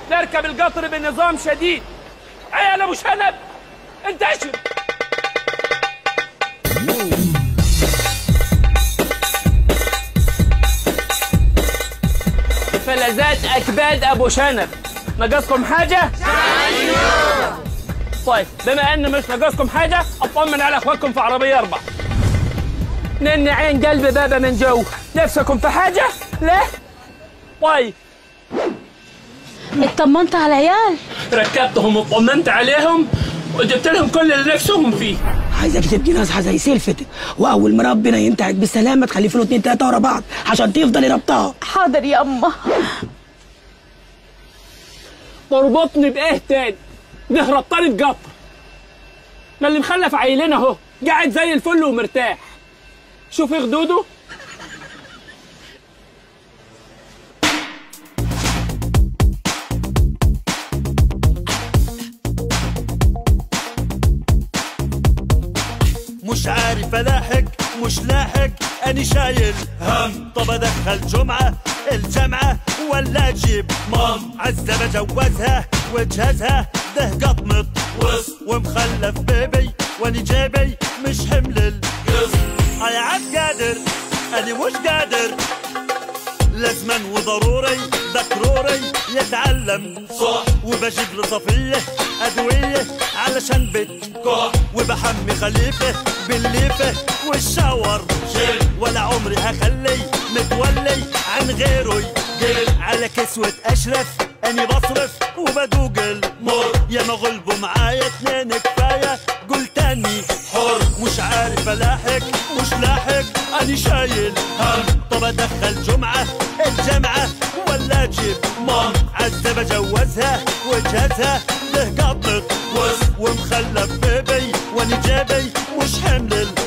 نركب القطر بنظام شديد عيال ابو شنب انتشر فلذات اكباد ابو شنب ناقصكم حاجه طيب بما ان مش ناقصكم حاجه اطمن على اخواتكم في عربيه اربع نن عين قلب بابا من جو نفسكم في حاجه لا طيب اطمنت على العيال ركبتهم وطمنت عليهم وجبت لهم كل اللي نفسهم فيه عايزك تبقي ناصحه زي سلفتك واول ما ربنا ينتهك بالسلامه تخلي له اتنين تلاته ورا بعض عشان تفضلي ربطها حاضر يا اما تربطني بايه تاني ده ربطاني بقطر ما اللي مخلف عيلنا اهو قاعد زي الفل ومرتاح شوفي خدوده مش عارف الاحق مش لاحق اني شايل هم طب ادخل جمعة الجامعة ولا اجيب مام عزة بجوزها وجهزها ده قطمط وسط ومخلف بيبي واني جيبي مش حمل القسط انا عاد قادر اني مش قادر لازما وضروري ضروري يتعلم صح وبجيب لصفية أدوية علشان بتكح وبحمي خليفة بالليفة والشاور جل ولا عمري هخلي متولي عن غيره يقل على كسوة أشرف أني بصرف وبدوق المر يا ما غلبوا معايا اتنين كفاية قلت أني حر مش عارف ألاحق مش لاحق أني شايل هم طب أدخل جمعة الجامعة ولا أجيب مام عزة بجوزها وجهزها له قطط ومخلف بيبي واني جيبي مش حمل